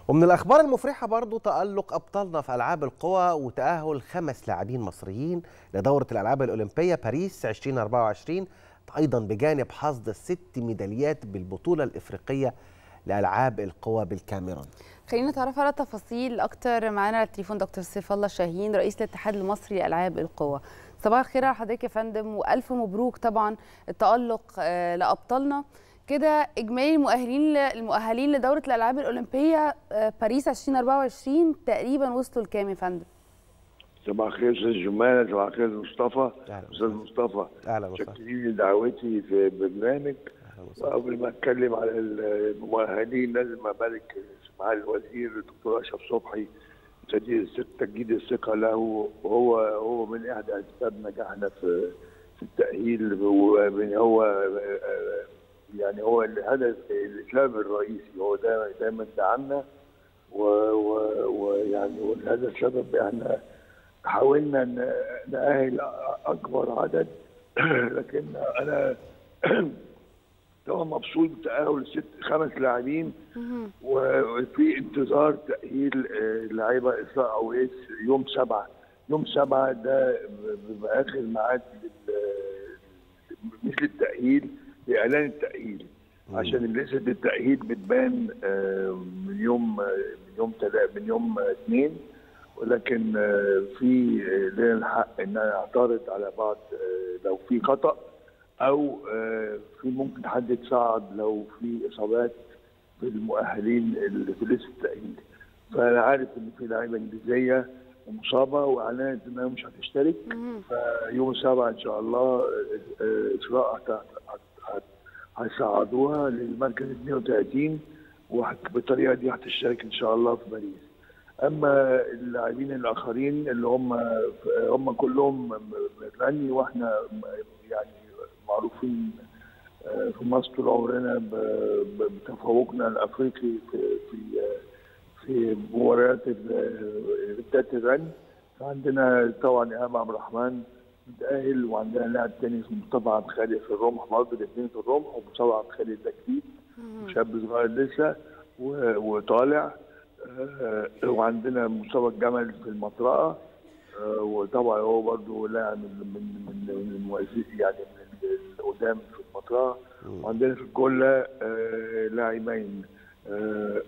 ومن الأخبار المفرحة برضو تألق أبطالنا في ألعاب القوى وتأهل خمس لاعبين مصريين لدورة الألعاب الأولمبية باريس 2024 أيضا بجانب حصد ست ميداليات بالبطولة الإفريقية لألعاب القوى بالكاميرون خلينا نتعرف على تفاصيل اكتر معانا على التليفون دكتور سيف الله شاهين رئيس الاتحاد المصري لالعاب القوى صباح الخير على حضرتك يا فندم والف مبروك طبعا التالق آه، لابطالنا كده اجمالي المؤهلين المؤهلين لدوره الالعاب الاولمبيه آه، باريس 2024 تقريبا وصلوا لكام يا فندم صباح الخير استاذ جمانه صباح الخير مصطفى أهلا استاذ مصطفى أهلا وسهلا شكرين لدعوتي في برنامج أهلا وسهلا وقبل ما اتكلم على المؤهلين لازم ابارك مع الوزير الدكتور اشرف صبحي تجديد الثقة- تجديد الثقه له وهو هو من احدى اسباب نجاحنا في في التاهيل ومن هو آه، يعني هو الهدف الاسلام الرئيسي هو ده دايما دعمنا و- و- ويعني والهدف سبب احنا حاولنا ن- نأهل اكبر عدد لكن انا طبعا مبسوط بتأهل ست خمس لاعبين وفي انتظار تأهيل آه، لعيبه إسراء أويس يوم سبعة يوم سبعة ده بيبقى آخر ميعاد لل- مش للتأهيل لإعلان التأهيل عشان لسه التأهيل بتبان آه، من يوم آه، من يوم تلا من يوم آه، اثنين ولكن آه، في آه، لنا الحق ان انا اعترض على بعض آه، لو في خطأ او آه، في ممكن حد يتصعد لو في اصابات في المؤهلين اللي في لسه التأهيل فانا عارف ان في لعيبه انجليزيه مصابه واعلنت انها مش هتشترك فيوم سبعة ان شاء الله آه، آه، اسراء هت- هت- هت- هيصعدوها للمركز 32 وبالطريقه دي هتشترك ان شاء الله في باريس اما اللاعبين الاخرين اللي هم هم كلهم غني واحنا يعني معروفين في مصر طول عمرنا ب- ب- بتفوقنا الافريقي في في في مباريات ال- ريتات الرن فعندنا طبعا ايهاب عبد الرحمن متاهل وعندنا لاعب تاني اسمه مصطفى عبد الخالق في الرمح برضه الاثنين في الرمح ومصطفى عبد الخالق ده جديد شاب صغير لسه و- وطالع آه، وعندنا مصطفى الجمل في المطرقه آه، وطبعا هو برضه لاعب من من من من المؤسسين يعني من القدام في المطرقه وعندنا في الكله آه، لاعبين آه،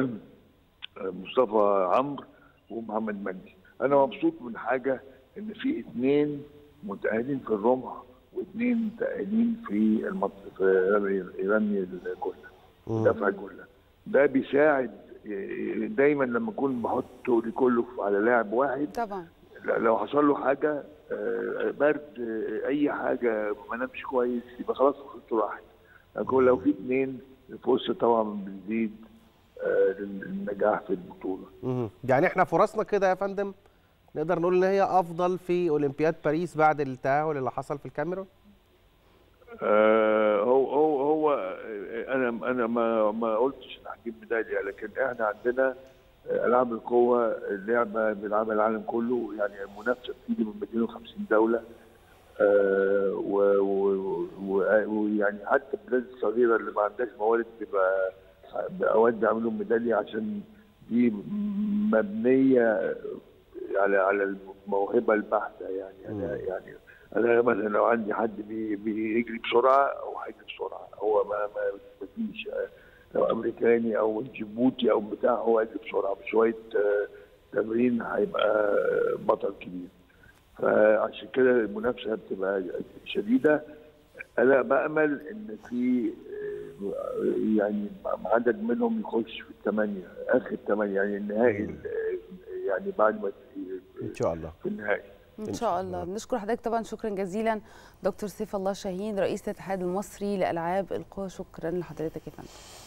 مصطفى عمرو ومحمد مجدي انا مبسوط من حاجه ان في اثنين متاهلين في الرمح واثنين متاهلين في المط... في رمي رمي الجله دفع الجله ده بيساعد إيه، دايما لما اكون بحط تقلي كله على لاعب واحد طبعا لو حصل له حاجه آه، برد آه، اي حاجه ما نامش كويس يبقى خلاص خطته راحت لكن لو في اثنين الفرصه طبعا بتزيد آه، للنجاح في البطوله مهم. يعني احنا فرصنا كده يا فندم نقدر نقول ان هي افضل في اولمبياد باريس بعد التاهل اللي حصل في الكاميرون آه، هو هو هو آه، انا انا ما ما قلتش إن هجيب ميداليه لكن احنا عندنا آه، العاب القوه اللعبه بيلعبها العالم كله يعني المنافسه بتيجي من 250 دوله آه، و- و- و- ويعني حتى البلاد الصغيره اللي ما عندهاش موارد بيبقى اوقات بيعملوا ميداليه عشان دي مبنيه على على الموهبه البحته يعني انا يعني انا مثلا لو عندي حد بي- بيجري بسرعه او هيجري بسرعه هو ما ما ما فيش لو امريكاني او جيبوتي او بتاع هو هيجري بسرعه بشويه آه، تمرين هيبقى بطل كبير فعشان كده المنافسه بتبقى شديده انا بامل ان في آه، يعني عدد منهم يخش في الثمانيه اخر الثمانيه يعني النهائي آه، يعني بعد ما ان شاء الله في النهائي ان شاء الله بنشكر حضرتك طبعا شكرا جزيلا دكتور سيف الله شاهين رئيس الاتحاد المصري لالعاب القوى شكرا لحضرتك يا فندم